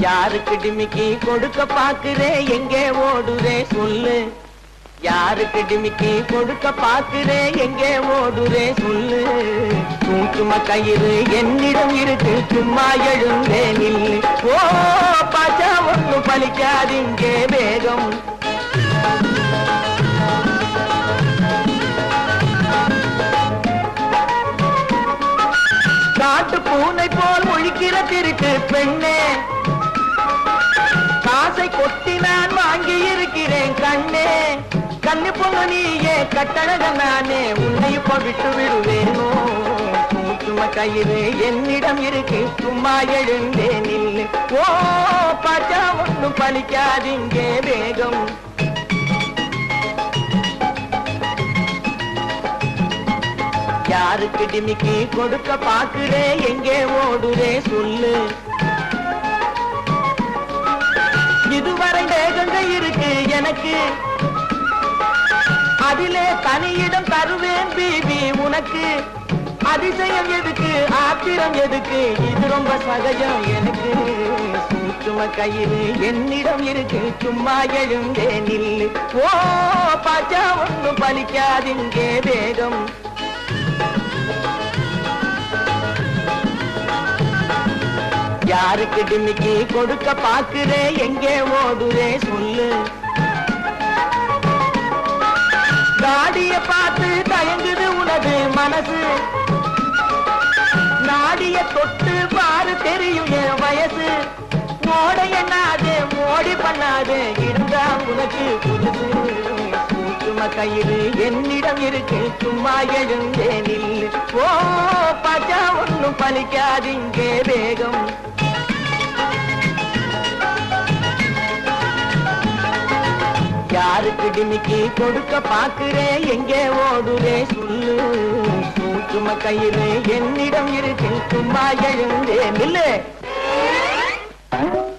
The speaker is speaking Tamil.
யாருக்கு டிமிக்கி கொடுக்க பாக்குறே எங்கே ஓடுறே சொல்லு யாருக்கு டிமிக்கி கொடுக்க பாக்குறே எங்கே ஓடுறே சொல்லு தூக்கும கயிறு என்னிடம் இருக்கு சும்மா எழுந்தே நில்லு ஓ பாச்சா ஒண்ணு பலிக்காதிங்கே வேகம் காட்டு பூனை போல் ஒழிக்கிற திருக்கு பெண்ணே காசை கொட்டி நான் வாங்கி இருக்கிறேன் கண்ணே கண்ணு பொண்ணு நீயே கட்டழக நானே உன்னை இப்ப விட்டு விடுவேனோ சும்மா கயிறு என்னிடம் இருக்கு சும்மா எழுந்தே நில்லு ஓ பாச்சா ஒண்ணும் பலிக்காதீங்க வேகம் யாருக்கு டிமிக்கி கொடுக்க பாக்குறே எங்கே ஓடுறே சொல்லு இதுவரை வேகங்க இருக்கு எனக்கு அதிலே தனியிடம் தருவேன் பிபி உனக்கு அதிசயம் எதுக்கு ஆத்திரம் எதுக்கு இது ரொம்ப சகஜம் எனக்கு சுற்றும கையில் என்னிடம் இருக்கு சும்மா எழுந்தே நில்லு ஓ பாச்சா ஒண்ணும் பலிக்காதிங்கே வேகம் யாருக்கு டிமிக்கி கொடுக்க பாக்குறே எங்கே ஓடுறே சொல்லு காடிய பார்த்து தயங்குது உனது மனசு நாடிய தொட்டு பாரு தெரியும் என் வயசு மோட எண்ணாது மோடி பண்ணாது இருந்தா உனக்கு புதுசு சும்மா கையில் என்னிடம் இருக்கு சும்மா எழுந்தே நில்லு ஓ பாச்சா ஒண்ணும் பலிக்காதீங்க வேகம் யாருக்கு டிமிக்கி கொடுக்க பாக்குறே எங்கே ஓடுறே சொல்லு சும்மா கையில் என்னிடம் இருக்கு சும்மா எழுந்தே நில்லு